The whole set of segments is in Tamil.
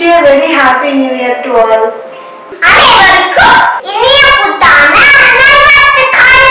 wish you very happy new year to all அனைவருக்கும் இனிய புத்தாண்டு நல்வாழ்த்துக்கள்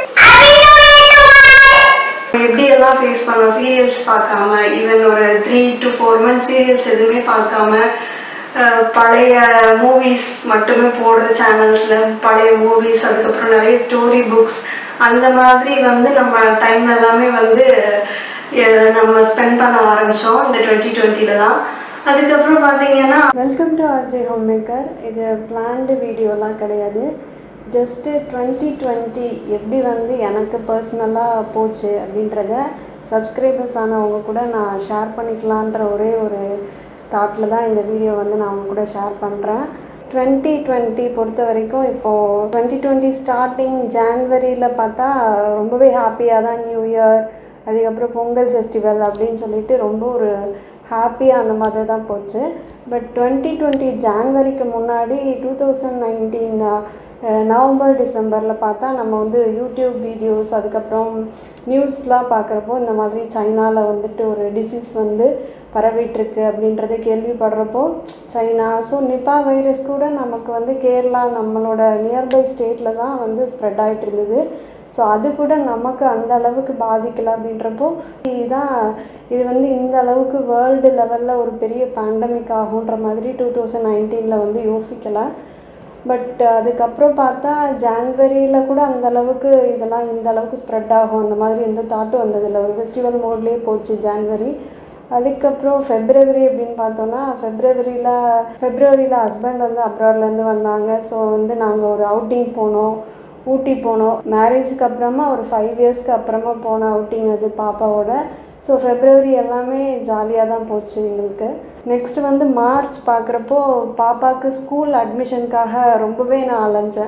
அபிநந்தனங்கள் எப்படி எல்லாம் ஃபேஸ் பண்ணோம் சீரியல்ஸ் பார்க்காம ஈவன் ஒரு three to four months serials எதுவுமே பார்க்காம அஹ், பழைய மூவிஸ் மட்டுமே போடுற சேனல்ஸில் பழைய மூவிஸ் அதுக்கப்புறம் நிறைய ஸ்டோரி புக்ஸ் அந்த மாதிரி வந்து நம்ம டைம் எல்லாமே வந்து அஹ், நம்ம ஸ்பெண்ட் பண்ண ஆரம்பித்தோம் இந்த டுவெண்ட்டி டுவெண்ட்டியில் தான் அதுக்கப்புறம் பார்த்தீங்கன்னா welcome to RJ home maker இது பிளான்டு வீடியோலாம் கிடையாது ஜஸ்ட்டு டுவெண்ட்டி டுவெண்ட்டி எப்படி வந்து எனக்கு பர்சனலாக போச்சு அப்படின்றத சப்ஸ்கிரைபர்ஸ் ஆனவங்க கூட நான் ஷேர் பண்ணிக்கலான்ற ஒரே ஒரு தாட்டில் தான் இந்த வீடியோ வந்து நான் அவங்க கூட ஷேர் பண்ணுறேன் டுவெண்ட்டி டுவெண்ட்டி பொறுத்த வரைக்கும் இப்போது டுவெண்ட்டி டுவெண்ட்டி ஸ்டார்டிங் ஜான்வரியில் பார்த்தா ரொம்பவே ஹாப்பியாக தான் நியூ இயர் அதுக்கப்புறம் பொங்கல் ஃபெஸ்டிவல் அப்படின்னு சொல்லிட்டு ரொம்ப ஒரு ஹாப்பியாக அந்த மாதிரி தான் போச்சு பட் டுவெண்ட்டி டுவெண்ட்டி ஜான்வரிக்கு முன்னாடி டூ தௌசண்ட் நைன்டீன் நவம்பர் டிசம்பரில் பார்த்தா நம்ம வந்து யூடியூப் வீடியோஸ் அதுக்கப்புறம் நியூஸ்லாம் பார்க்குறப்போ இந்த மாதிரி சைனாவில் வந்துட்டு ஒரு டிசீஸ் வந்து பரவிட்டுருக்கு அப்படின்றத கேள்விப்படுறப்போ சைனா ஸோ நிப்பா வைரஸ் கூட நமக்கு வந்து கேரளா நம்மளோட நியர்பை ஸ்டேட்டில் தான் வந்து ஸ்ப்ரெட் ஆகிட்டு இருந்தது ஸோ அது கூட நமக்கு அந்த அளவுக்கு பாதிக்கலை அப்படின்றப்போ இதுதான் இது வந்து இந்த அளவுக்கு வேர்ல்டு லெவலில் ஒரு பெரிய பேண்டமிக் ஆகுன்ற மாதிரி டூ தௌசண்ட் நைன்டீனில் வந்து யோசிக்கலை பட் அதுக்கப்புறம் பார்த்தா ஜான்வரியில் கூட அந்த அளவுக்கு இதெல்லாம் இந்த அளவுக்கு ஸ்ப்ரெட் ஆகும் அந்த மாதிரி எந்த தாட்டும் வந்ததில்லை ஒரு ஃபெஸ்டிவல் மோட்லேயே போச்சு ஜான்வரி அதுக்கப்புறம் ஃபெப்ரவரி அப்படின்னு பார்த்தோன்னா ஃபெப்ரவரியில் ஃபெப்ரவரியில் ஹஸ்பண்ட் வந்து அப்ராட்லேருந்து வந்தாங்க ஸோ வந்து நாங்கள் ஒரு அவுட்டிங் போனோம் ஊட்டி போனோம் மேரேஜுக்கு அப்புறமா ஒரு ஃபைவ் இயர்ஸ்க்கு அப்புறமா போன அவுட்டிங் அது பாப்பாவோட ஸோ ஃபெப்ரவரி எல்லாமே ஜாலியாக தான் போச்சு எங்களுக்கு நெக்ஸ்ட் வந்து மார்ச் பார்க்குறப்போ பாப்பாவுக்கு ஸ்கூல் அட்மிஷனுக்காக ரொம்பவே நான் அலைஞ்சேன்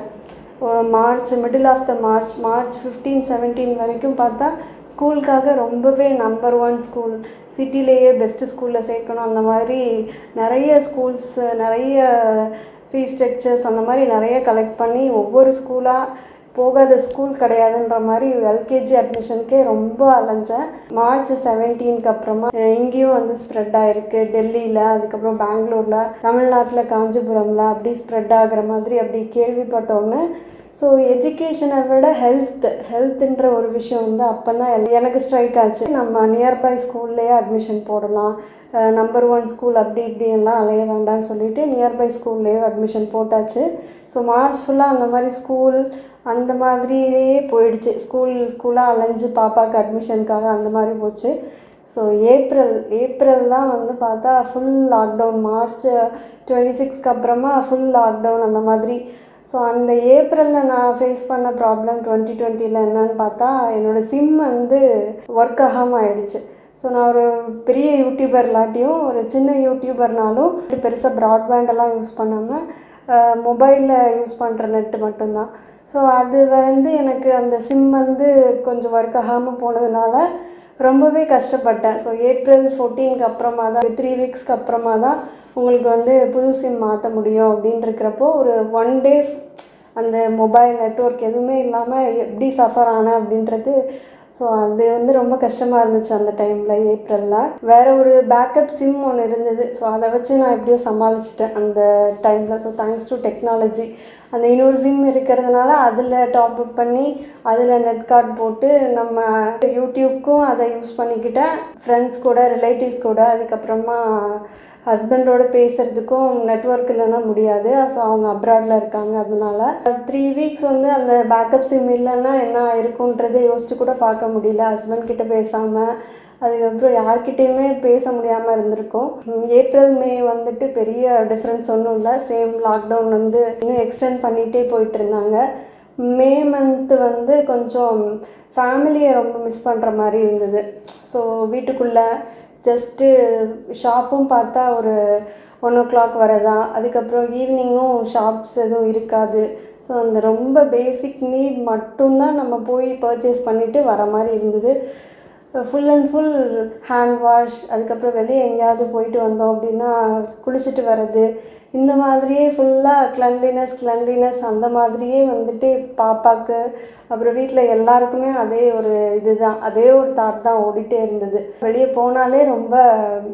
March middle of the March March fifteen seventeen வரைக்கும் பார்த்தா ஸ்கூலுக்காக ரொம்பவே நம்பர் ஒன் ஸ்கூல் சிட்டிலேயே பெஸ்ட்டு ஸ்கூலில் சேர்க்கணும் அந்த மாதிரி நிறைய ஸ்கூல்ஸ் நிறைய ஃபீஸ் ஸ்ட்ரக்சர்ஸ் அந்த மாதிரி நிறைய கலெக்ட் பண்ணி ஒவ்வொரு ஸ்கூலாக போகாத ஸ்கூல் கிடையாதுன்ற மாதிரி எல்கேஜி அட்மிஷனுக்கே ரொம்ப அலைஞ்சேன் மார்ச் செவன்டீனுக்கு அப்புறமா அஹ் இங்கேயும் வந்து ஸ்ப்ரெட் ஆயிருக்கு டெல்லியில் அதுக்கப்புறம் பெங்களூரில் தமிழ்நாட்டில் காஞ்சிபுரமில் அப்படி ஸ்ப்ரெட் ஆகுற மாதிரி அப்படி கேள்விப்பட்டோன்னு ஸோ எஜுகேஷனை விட ஹெல்த் ஹெல்த்துன்ற ஒரு விஷயம் வந்து அப்போ தான் எனக்கு ஸ்ட்ரைக் ஆச்சு நம்ம நியர்பை ஸ்கூல்லேயே அட்மிஷன் போடலாம் நம்பர் ஒன் ஸ்கூல் அப்படி இப்படி எல்லாம் அலைய வேண்டாம்னு சொல்லிட்டு நியர்பை ஸ்கூல்லேயே அட்மிஷன் போட்டாச்சு ஸோ மார்ச் ஃபுல்லாக அந்த மாதிரி ஸ்கூல் அந்த மாதிரியே போயிடுச்சு ஸ்கூல் ஸ்கூலாக அலைஞ்சு பாப்பாவுக்கு அட்மிஷனுக்காக அந்த மாதிரி போச்சு ஸோ ஏப்ரல் ஏப்ரல் தான் வந்து பார்த்தா ஃபுல் லாக்டவுன் மார்ச் டுவெண்ட்டி சிக்ஸ்க்கு அப்புறமா ஃபுல் லாக்டவுன் அந்த மாதிரி ஸோ அந்த ஏப்ரலில் நான் ஃபேஸ் பண்ண ப்ராப்ளம் டுவெண்ட்டி டுவெண்ட்டியில் என்னன்னு பார்த்தா என்னோடய சிம் வந்து ஒர்க் ஆகாமல் ஆயிடுச்சு ஸோ நான் ஒரு பெரிய யூடியூபர் இல்லாட்டியும் ஒரு சின்ன யூடியூபர்னாலும் பெருசாக ப்ராட்பேண்டெல்லாம் யூஸ் பண்ணாமல் மொபைலில் யூஸ் பண்ணுற நெட்டு மட்டும்தான் ஸோ அது வந்து எனக்கு அந்த சிம் வந்து கொஞ்சம் ஒர்க் ஆகாமல் போனதுனால ரொம்பவே கஷ்டப்பட்டேன் ஸோ ஏப்ரல் ஃபோர்டீனுக்கு அப்புறமா தான் த்ரீ வீக்ஸ்க்கு அப்புறமா தான் உங்களுக்கு வந்து புது சிம் மாற்ற முடியும் அப்படின்னு இருக்கிறப்போ ஒரு ஒன் டே அந்த மொபைல் நெட்ஒர்க் எதுவுமே இல்லாமல் எப்படி சஃபர் ஆனேன் அப்படின்றது ஸோ அது வந்து ரொம்ப கஷ்டமாக இருந்துச்சு அந்த டைமில் ஏப்ரலில் வேறு ஒரு பேக்கப் சிம் ஒன்று இருந்தது ஸோ அதை வச்சு நான் எப்படியோ சமாளிச்சிட்டேன் அந்த டைமில் ஸோ தேங்க்ஸ் டு டெக்னாலஜி அந்த இன்னொரு சிம் இருக்கிறதுனால அதில் டாப் அப் பண்ணி அதில் நெட் கார்டு போட்டு நம்ம யூடியூப்க்கும் அதை யூஸ் பண்ணிக்கிட்டேன் ஃப்ரெண்ட்ஸ் கூட ரிலேட்டிவ்ஸ் கூட அதுக்கப்புறமா ஹஸ்பண்டோட பேசுகிறதுக்கும் நெட்ஒர்க் இல்லைன்னா முடியாது ஸோ அவங்க அப்ராடில் இருக்காங்க அதனால த்ரீ வீக்ஸ் வந்து அந்த பேக்கப் சிம் இல்லைன்னா என்ன ஆயிருக்குன்றதை யோசிச்சு கூட பார்க்க முடியல ஹஸ்பண்ட் கிட்ட பேசாமல் அதுக்கப்புறம் யார்கிட்டயுமே பேச முடியாமல் இருந்திருக்கோம் உம் ஏப்ரல் மே வந்துட்டு பெரிய டிஃப்ரென்ஸ் ஒன்றும் இல்லை சேம் லாக்டவுன் வந்து இன்னும் எக்ஸ்டெண்ட் பண்ணிகிட்டே போயிட்டு இருந்தாங்க மே மந்த்து வந்து கொஞ்சம் ஃபேமிலியை ரொம்ப மிஸ் பண்ணுற மாதிரி இருந்தது ஸோ வீட்டுக்குள்ளே ஜஸ்ட்டு ஷாப்பும் பார்த்தா ஒரு ஒன் ஓ கிளாக் வரதான் அதுக்கப்புறம் ஈவினிங்கும் ஷாப்ஸ் எதுவும் இருக்காது ஸோ அந்த ரொம்ப பேசிக் நீட் மட்டும்தான் நம்ம போய் பர்ச்சேஸ் பண்ணிவிட்டு வர மாதிரி இருந்தது full and full hand wash அதுக்கப்புறம் வெளியே எங்கேயாவது போயிட்டு வந்தோம் அப்படின்னா குளிச்சுட்டு வர்றது இந்த மாதிரியே ஃபுல்லாக கிளன்லினஸ் கிளன்லினஸ் அந்த மாதிரியே வந்துட்டு பாப்பாக்கு அப்புறம் வீட்டில் எல்லாருக்குமே அதே ஒரு இதுதான் அதே ஒரு தாட் தான் ஓடிட்டே இருந்தது வெளியே போனாலே ரொம்ப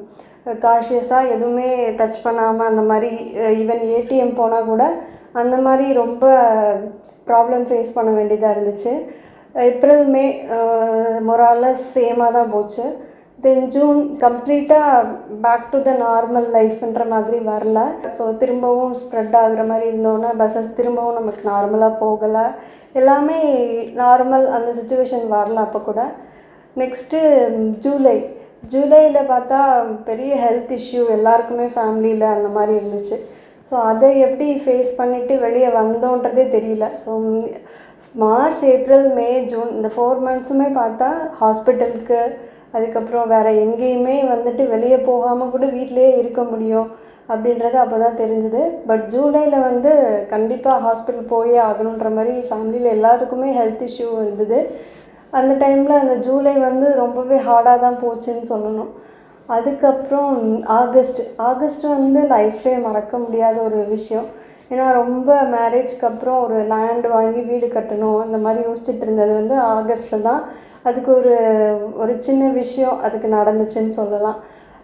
காஷியஸாக எதுவுமே டச் பண்ணாமல் அந்த மாதிரி ஈவன் ஏடிஎம் போனால் கூட அந்த மாதிரி ரொம்ப ப்ராப்ளம் ஃபேஸ் பண்ண வேண்டியதாக இருந்துச்சு ஏப்ரல் மே மொராலஸ் சேமாக தான் போச்சு தென் ஜூன் கம்ப்ளீட்டாக பேக் டு த நார்மல் லைஃப்ன்ற மாதிரி வரல ஸோ திரும்பவும் ஸ்ப்ரெட் ஆகுற மாதிரி இருந்தோன்னா பஸ்ஸஸ் திரும்பவும் நமக்கு நார்மலாக போகலை எல்லாமே நார்மல் அந்த சுச்சுவேஷன் வரல அப்போ கூட நெக்ஸ்ட்டு ஜூலை ஜூலையில் பார்த்தா பெரிய ஹெல்த் இஷ்யூ எல்லாருக்குமே ஃபேமிலியில் அந்த மாதிரி இருந்துச்சு ஸோ அதை எப்படி ஃபேஸ் பண்ணிவிட்டு வெளியே வந்தோன்றதே தெரியல so March April May June இந்த ஃபோர் மந்த்ஸுமே பார்த்தா ஹாஸ்பிட்டலுக்கு அதுக்கப்புறம் வேறு எங்கேயுமே வந்துட்டு வெளியே போகாமல் கூட வீட்டிலேயே இருக்க முடியும் அப்படின்றது அப்போ தான் தெரிஞ்சுது பட் ஜூலையில் வந்து கண்டிப்பாக ஹாஸ்பிட்டல் போயே ஆகணுன்ற மாதிரி ஃபேமிலியில் எல்லாருக்குமே ஹெல்த் இஷ்யூ இருந்தது அந்த டைமில் அந்த ஜூலை வந்து ரொம்பவே ஹார்டாக தான் போச்சுன்னு சொல்லணும் அதுக்கப்புறம் ஆகஸ்ட் ஆகஸ்ட் வந்து லைஃப்லேயே மறக்க முடியாத ஒரு விஷயம் ஏன்னா ரொம்ப மேரேஜ்க்கு அப்புறம் ஒரு லேண்ட் வாங்கி வீடு கட்டணும் அந்த மாதிரி யோசிச்சுட்டு இருந்தது வந்து ஆகஸ்ட்டில் தான் அதுக்கு ஒரு ஒரு சின்ன விஷயம் அதுக்கு நடந்துச்சுன்னு சொல்லலாம்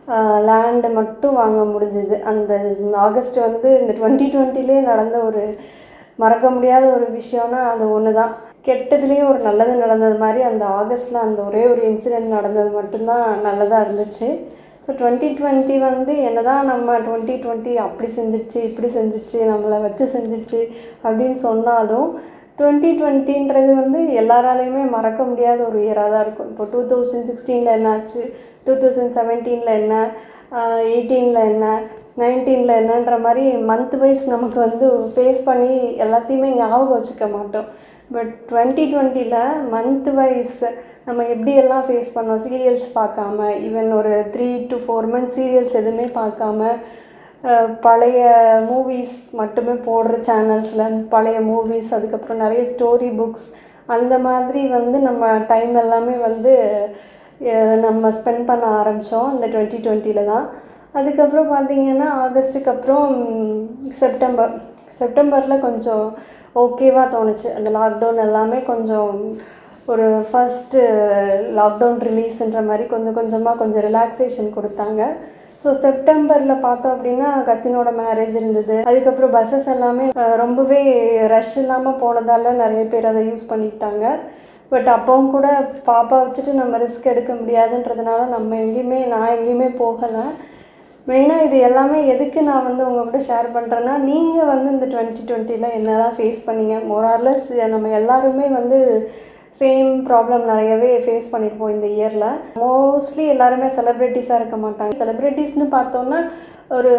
லேண்டு மட்டும் வாங்க முடிஞ்சுது அந்த ஆகஸ்ட் வந்து இந்த டுவெண்ட்டி டுவெண்ட்டிலே நடந்த ஒரு மறக்க முடியாத ஒரு விஷயம்னா அது ஒன்று தான் கெட்டதுலேயும் ஒரு நல்லது நடந்தது மாதிரி அந்த ஆகஸ்ட்டில் அந்த ஒரே ஒரு இன்சிடெண்ட் நடந்தது மட்டும்தான் நல்லதாக இருந்துச்சு ஸோ டுவெண்ட்டி டுவெண்ட்டி வந்து என்ன தான் நம்ம டுவெண்ட்டி டுவெண்ட்டி அப்படி செஞ்சிடுச்சு இப்படி செஞ்சிடுச்சு நம்மளை வச்சு செஞ்சிடுச்சு அப்படின்னு சொன்னாலும் டுவெண்ட்டி டுவெண்ட்டின்றது வந்து எல்லாராலையுமே மறக்க முடியாத ஒரு இயராக தான் இருக்கும் இப்போ டூ தௌசண்ட் சிக்ஸ்டீனில் என்ன ஆச்சு டூ தௌசண்ட் செவன்டீனில் என்ன எயிட்டீனில் என்ன நைன்டீனில் என்னன்ற மாதிரி மந்த் வைஸ் நமக்கு வந்து ஃபேஸ் பண்ணி எல்லாத்தையுமே ஞாபகம் வச்சுக்க மாட்டோம் பட் டுவெண்ட்டி டுவெண்ட்டியில் மந்த் வைஸ் நம்ம எப்படியெல்லாம் ஃபேஸ் பண்ணோம் சீரியல்ஸ் பார்க்காம ஈவன் ஒரு three to four months serials எதுவுமே பார்க்காம அஹ், பழைய மூவிஸ் மட்டுமே போடுற சேனல்ஸில் பழைய மூவிஸ் அதுக்கப்புறம் நிறைய ஸ்டோரி புக்ஸ் அந்த மாதிரி வந்து நம்ம டைம் எல்லாமே வந்து அஹ், நம்ம ஸ்பெண்ட் பண்ண ஆரம்பித்தோம் இந்த டுவெண்ட்டி டுவெண்ட்டியில் தான் அதுக்கப்புறம் பார்த்தீங்கன்னா ஆகஸ்ட்டுக்கு அப்புறம் ம், செப்டம்பர் செப்டம்பரில் கொஞ்சம் ஓகேவாக தோணுச்சு அந்த லாக்டவுன் எல்லாமே கொஞ்சம் ஒரு ஃபஸ்ட்டு லாக்டவுன் ரிலீஸ்ன்ற மாதிரி கொஞ்சம் கொஞ்சமாக கொஞ்சம் ரிலாக்ஸேஷன் கொடுத்தாங்க ஸோ செப்டம்பரில் பார்த்தோம் அப்படின்னா கசினோட மேரேஜ் இருந்தது அதுக்கப்புறம் பஸ்ஸஸ் எல்லாமே அஹ், ரொம்பவே ரஷ் இல்லாமல் போனதால நிறைய பேர் அதை யூஸ் பண்ணிக்கிட்டாங்க பட் அப்பவும் கூட பாப்பா வச்சுட்டு நம்ம ரிஸ்க் எடுக்க முடியாதுன்றதுனால நம்ம எங்கேயுமே நான் எங்கேயுமே போகலை மெயினாக இது எல்லாமே எதுக்கு நான் வந்து உங்கள்கிட்ட ஷேர் பண்ணுறேன்னா நீங்கள் வந்து இந்த டுவெண்ட்டி டுவெண்ட்டியில் என்னெல்லாம் ஃபேஸ் பண்ணீங்க மோரார்லஸ் நம்ம எல்லாருமே வந்து சேம் ப்ராப்ளம் நிறையவே ஃபேஸ் பண்ணியிருப்போம் இந்த இயரில் மோஸ்ட்லி எல்லாருமே செலிப்ரிட்டிஸாக இருக்க மாட்டாங்க செலிப்ரிட்டிஸ்னு பார்த்தோன்னா ஒரு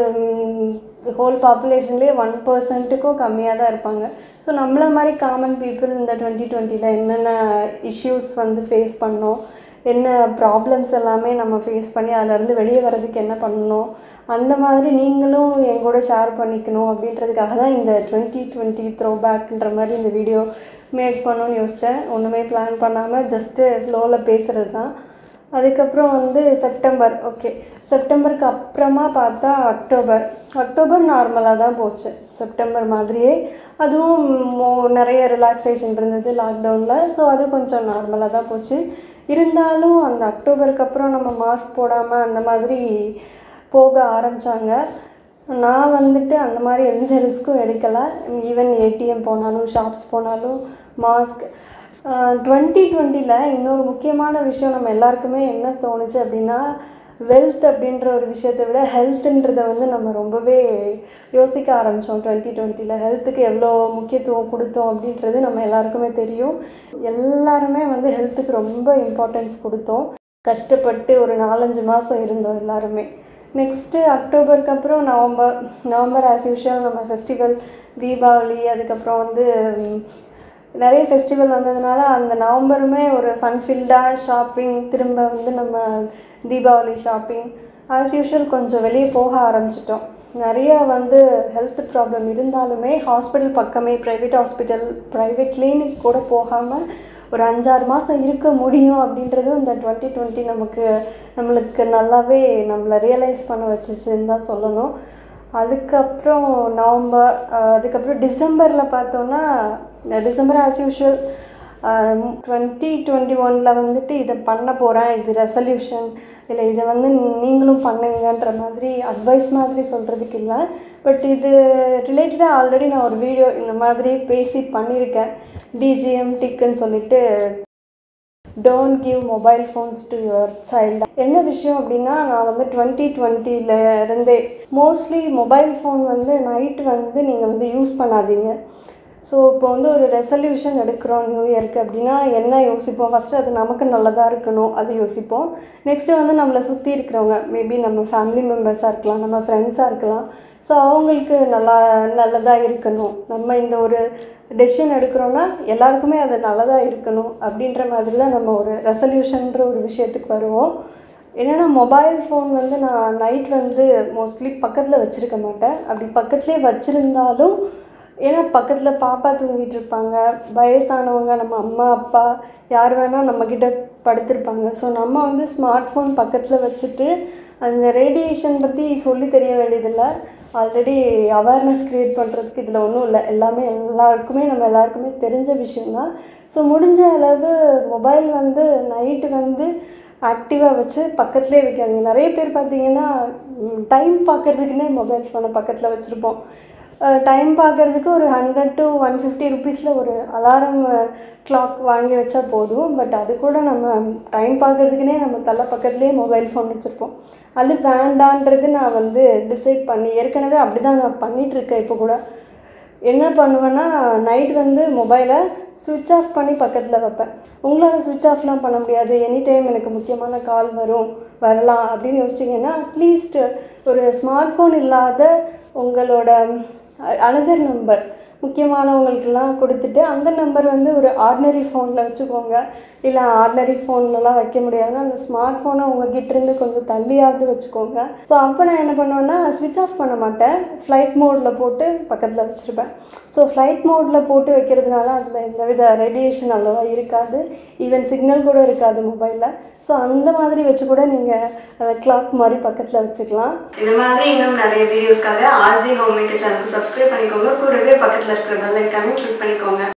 ஹோல் பாப்புலேஷன்லேயே ஒன் பர்சன்ட்டுக்கும் கம்மியாக தான் இருப்பாங்க ஸோ நம்மள மாதிரி காமன் பீப்புள் இந்த டுவெண்ட்டி டுவெண்ட்டியில் என்னென்ன இஷ்யூஸ் வந்து ஃபேஸ் பண்ணோம் என்ன ப்ராப்ளம்ஸ் எல்லாமே நம்ம ஃபேஸ் பண்ணி அதிலேருந்து வெளியே வர்றதுக்கு என்ன பண்ணணும் அந்த மாதிரி நீங்களும் என் கூட ஷேர் பண்ணிக்கணும் அப்படின்றதுக்காக தான் இந்த டுவெண்ட்டி டுவெண்ட்டி த்ரோ பேக்ன்ற மாதிரி இந்த வீடியோ மேக் பண்ணணும்னு யோசித்தேன் ஒன்றுமே பிளான் பண்ணாமல் ஜஸ்ட்டு ஃப்ளோவில் பேசுகிறது தான் அதுக்கப்புறம் வந்து செப்டம்பர் ஓகே செப்டம்பருக்கு அப்புறமா பார்த்தா அக்டோபர் அக்டோபர் நார்மலாக தான் போச்சு செப்டம்பர் மாதிரியே அதுவும் மோ நிறைய ரிலாக்ஸேஷன் இருந்தது லாக்டவுனில் ஸோ அது கொஞ்சம் நார்மலாக தான் போச்சு இருந்தாலும் அந்த அக்டோபருக்கு அப்புறம் நம்ம மாஸ்க் போடாமல் அந்த மாதிரி போக ஆரம்பித்தாங்க நான் வந்துட்டு அந்த மாதிரி எந்த ரிஸ்க்கும் எடுக்கலை ஈவன் ஏடிஎம் போனாலும் ஷாப்ஸ் போனாலும் மாஸ்க் டுவெண்ட்டி டுவெண்ட்டியில் இன்னொரு முக்கியமான விஷயம் நம்ம எல்லாருக்குமே என்ன தோணுச்சு அப்படின்னா வெல்த் அப்படின்ற ஒரு விஷயத்தை விட ஹெல்த்துன்றதை வந்து நம்ம ரொம்பவே யோசிக்க ஆரம்பித்தோம் டுவெண்ட்டி டுவெண்ட்டியில் ஹெல்த்துக்கு எவ்வளோ முக்கியத்துவம் கொடுத்தோம் அப்படின்றது நம்ம எல்லாருக்குமே தெரியும் எல்லாருமே வந்து ஹெல்த்துக்கு ரொம்ப இம்பார்ட்டன்ஸ் கொடுத்தோம் கஷ்டப்பட்டு ஒரு நாலஞ்சு மாதம் இருந்தோம் எல்லாருமே நெக்ஸ்ட்டு அக்டோபருக்கு அப்புறம் நவம்பர் நவம்பர் ஆஸ் யூஷுவல் நம்ம ஃபெஸ்டிவல் தீபாவளி அதுக்கப்புறம் வந்து ம், நிறைய ஃபெஸ்டிவல் வந்ததுனால அந்த நவம்பருமே ஒரு ஃபன்ஃபில்டாக ஷாப்பிங் திரும்ப வந்து நம்ம தீபாவளி ஷாப்பிங் ஆஸ் யூஷுவல் கொஞ்சம் வெளியே போக ஆரம்பிச்சிட்டோம் நிறைய வந்து ஹெல்த் ப்ராப்ளம் இருந்தாலுமே ஹாஸ்பிட்டல் பக்கமே ப்ரைவேட் ஹாஸ்பிட்டல் ப்ரைவேட் கிளினிக் கூட போகாமல் ஒரு அஞ்சாறு மாதம் இருக்க முடியும் அப்படின்றதும் இந்த டுவெண்ட்டி டுவெண்ட்டி நமக்கு நம்மளுக்கு நல்லாவே நம்மளை ரியலைஸ் பண்ண வச்சுச்சுன்னு தான் சொல்லணும் அதுக்கப்புறம் நவம்பர் அஹ் அதுக்கப்புறம் டிசம்பரில் பார்த்தோன்னா December as usual twenty twenty ஒனில் வந்துட்டு இதை பண்ண போகிறேன் இது ரெசல்யூஷன் இல்லை இதை வந்து நீங்களும் பண்ணுங்கன்ற மாதிரி அட்வைஸ் மாதிரி சொல்கிறதுக்கு இல்லை பட் இது ரிலேட்டடாக ஆல்ரெடி நான் ஒரு வீடியோ இந்த மாதிரி பேசி பண்ணியிருக்கேன் டிஜிஎம் டிக்குன்னு சொல்லிட்டு don't give mobile phones to your child என்ன விஷயம் அப்படின்னா நான் வந்து டுவெண்ட்டி டுவெண்ட்டியில் இருந்தே மோஸ்ட்லி மொபைல் ஃபோன் வந்து நைட் வந்து நீங்கள் வந்து யூஸ் பண்ணாதீங்க ஸோ இப்போ வந்து ஒரு ரெசல்யூஷன் எடுக்கிறோம் நியூ இயர்க்கு அப்படின்னா என்ன யோசிப்போம் ஃபஸ்ட்டு அது நமக்கு நல்லதாக இருக்கணும் அது யோசிப்போம் நெக்ஸ்ட்டு வந்து நம்மளை சுற்றி இருக்கிறவங்க மேபி நம்ம ஃபேமிலி மெம்பர்ஸாக இருக்கலாம் நம்ம ஃப்ரெண்ட்ஸாக இருக்கலாம் ஸோ அவங்களுக்கு நல்லா நல்லதாக இருக்கணும் நம்ம இந்த ஒரு டெசிஷன் எடுக்கிறோன்னா எல்லாருக்குமே அது நல்லதாக இருக்கணும் அப்படின்ற மாதிரி தான் நம்ம ஒரு ரெசல்யூஷன்ற ஒரு விஷயத்துக்கு வருவோம் என்னென்னா மொபைல் ஃபோன் வந்து நான் நைட் வந்து மோஸ்ட்லி பக்கத்தில் வச்சுருக்க மாட்டேன் அப்படி பக்கத்துலேயே வச்சுருந்தாலும் ஏன்னா பக்கத்தில் பாப்பா தூங்கிட்டு இருப்பாங்க வயசானவங்க நம்ம அம்மா அப்பா யார் வேணால் நம்மக்கிட்ட படுத்திருப்பாங்க ஸோ நம்ம வந்து ஸ்மார்ட் ஃபோன் பக்கத்தில் வச்சுட்டு அந்த ரேடியேஷன் பற்றி சொல்லி தெரிய வேண்டியதில்லை ஆல்ரெடி அவேர்னஸ் க்ரியேட் பண்ணுறதுக்கு இதில் ஒன்றும் இல்லை எல்லாமே எல்லாருக்குமே நம்ம எல்லாருக்குமே தெரிஞ்ச விஷயந்தான் ஸோ முடிஞ்ச அளவு மொபைல் வந்து நைட்டு வந்து ஆக்டிவாக வச்சு பக்கத்துலேயே வைக்காதீங்க நிறைய பேர் பார்த்தீங்கன்னா டைம் பார்க்குறதுக்குன்னே மொபைல் ஃபோனை பக்கத்தில் வச்சுருப்போம் டைம் பார்க்குறதுக்கு ஒரு ஹண்ட்ரட் டு ஒன் ஃபிஃப்டி ருபீஸில் ஒரு அலாரம் கிளாக் வாங்கி வச்சா போதும் பட் அது கூட நம்ம டைம் பார்க்குறதுக்குனே நம்ம தலை பக்கத்துலேயே மொபைல் ஃபோன் வச்சுருப்போம் அது வேண்டான்றது நான் வந்து டிசைட் பண்ணி ஏற்கனவே அப்படி தான் நான் பண்ணிகிட்ருக்கேன் இப்போ கூட என்ன பண்ணுவேன்னா நைட் வந்து மொபைலை சுவிட்ச் ஆஃப் பண்ணி பக்கத்தில் வைப்பேன் உங்களால் சுவிட்ச் ஆஃப்லாம் பண்ண முடியாது எனி டைம் எனக்கு முக்கியமான கால் வரும் வரலாம் அப்படின்னு யோசிச்சிங்கன்னா அட்லீஸ்ட் ஒரு ஸ்மார்ட் ஃபோன் இல்லாத உங்களோட அனதர் நம்பர் முக்கியமானவங்களுக்கெல்லாம் கொடுத்துட்டு அந்த நம்பர் வந்து ஒரு ஆர்டினரி ஃபோனில் வச்சுக்கோங்க இல்லை ஆர்டினரி ஃபோன்லலாம் வைக்க முடியாதுன்னா அந்த ஸ்மார்ட் ஃபோனை உங்ககிட்ட இருந்து கொஞ்சம் தள்ளியாவது வச்சுக்கோங்க ஸோ அப்போ நான் என்ன பண்ணுவேன்னா ஸ்விட்ச் ஆஃப் பண்ண மாட்டேன் ஃப்ளைட் மோடில் போட்டு பக்கத்தில் வச்சுருப்பேன் ஸோ ஃப்ளைட் மோடில் போட்டு வைக்கிறதுனால அதில் எந்தவித ரேடியேஷன் அவ்வளோவா இருக்காது ஈவன் சிக்னல் கூட இருக்காது மொபைலில் ஸோ அந்த மாதிரி வச்சு கூட நீங்கள் அதை கிளாக் மாதிரி பக்கத்தில் வச்சுக்கலாம் இந்த மாதிரி இன்னும் நிறைய வீடியோஸ்க்காக ஆர்ஜி ஹோம் மேக்கர் சேனலுக்கு சப்ஸ்கிரைப் பண்ணிக்கோங்க கூடவே பக்கத்தில் இருக்கிற பெல் ஐக்கானையும் கிளிக் பண்ணிக்கோங்க